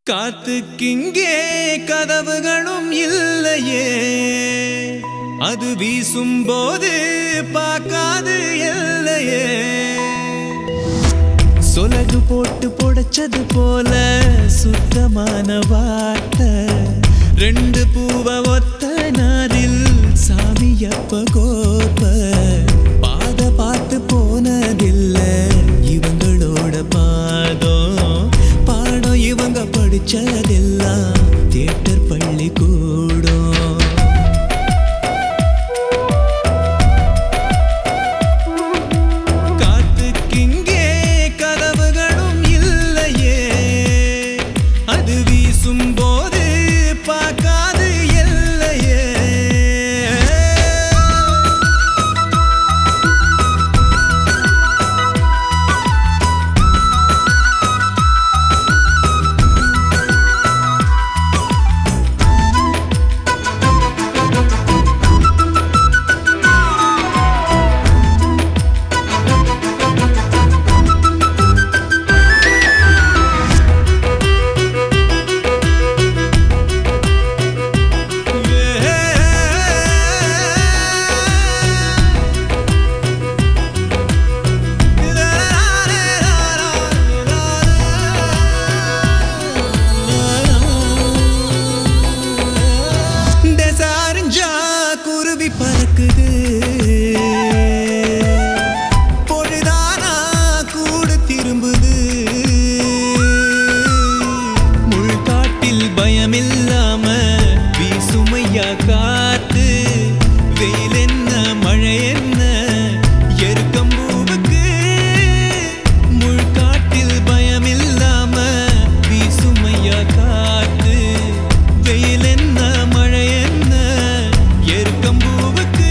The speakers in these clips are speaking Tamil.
காத்துக்கிங்கே கதவுகளும் இல்லையே அது வீசும் போது பார்க்காது எல்லையே சொலகு போட்டு புடைச்சது போல சுத்தமான வார்த்தை ரெண்டு பூவ ஒத்த நாரில் சாமியப்ப கோப்ப பாத பார்த்து போனதில்ல இவங்களோட பாதம் பாடம் இவங்க படிச்சதெல்லாம் தியேட்டர் பள்ளி கூடும் காத்துக்கிங்கே கதவுகளும் இல்லையே அது வீசும் போது பார்க்காது எல்லையே தெசாரிஞ்சா குருவி பறக்குது பொழுதானா கூடு திரும்புது முள்காட்டில் பயமில்லாம வீசுமையா காத்து வெயில் என்ன மழை என்ன எருக்கம்பூவுக்கு முள்காட்டில் பயமில்லாம வீசுமையா காத்து வெயில் என்ன மழை என்ன எருக்கம்பூவுக்கு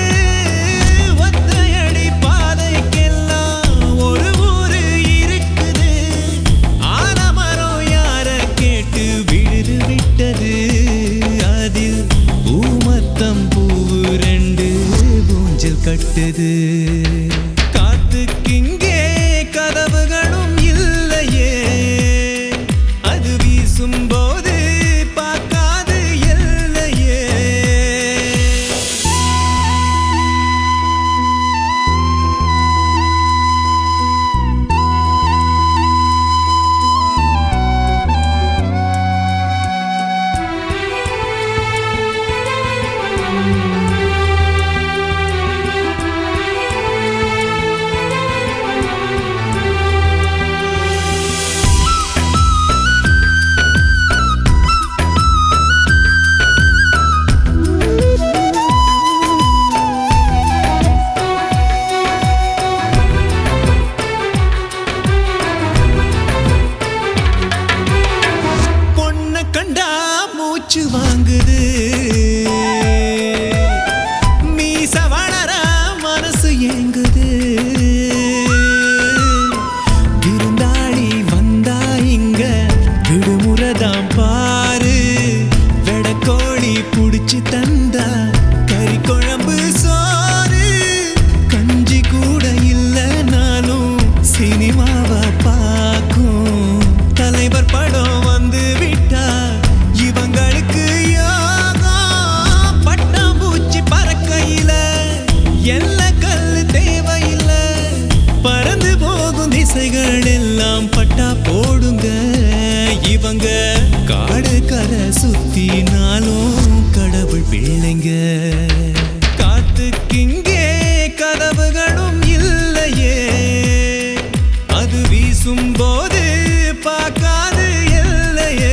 ஒத்தையடி பாதைக்கெல்லாம் ஒரு ஊரு இருக்குது ஆலமரம் யார கேட்டு விழுது விட்டது அதில் பூமத்தம் பூவு ரெண்டு ஊஞ்சல் கட்டுது காத்துக்கிங்கே கதவுகளும் இல்லையே அது வீசும் போது பார்க்காது எல்லையே பொண்ண கண்டா மூச்சு வாங்குது மீச வளர மனசு ஏங்குது விருந்தாளி வந்தா இங்க விடுமுறைதான் பாரு வெடக்கோழி புடிச்சு தந்தா கறி குழம்பு சோறு கஞ்சி கூட இல்லைனாலும் சினிமாவை பார்க்கும் தலைவர் படம் வந்து விட்டா இவங்களுக்கு யோகம் பட்டாம்பூச்சி பறக்கையில எல்ல கல்லு தேவையில்லை பறந்து போகும் திசைகள் எல்லாம் பட்டா போடுங்க இவங்க காடு கரை சுத்தினாலும் கடவுள் பிள்ளைங்க காத்துக்கிங்கே கதவுகளும் இல்லையே அது வீசும் போது பார்க்காது எல்லையே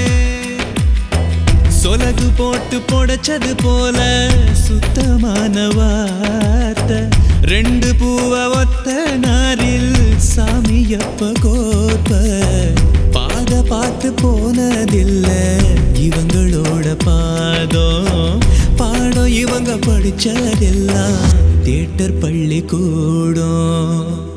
சொலகு போட்டு புடைச்சது போல சுத்தமான வார்த்தை ரெண்டு பூவ ஒத்த நாரில் சாமியப்ப கோப்ப பாத பார்த்து போனதில்ல இவங்களோட பாதம் பாடம் இவங்க படிச்சதெல்லாம் தியேட்டர் பள்ளி கூடும்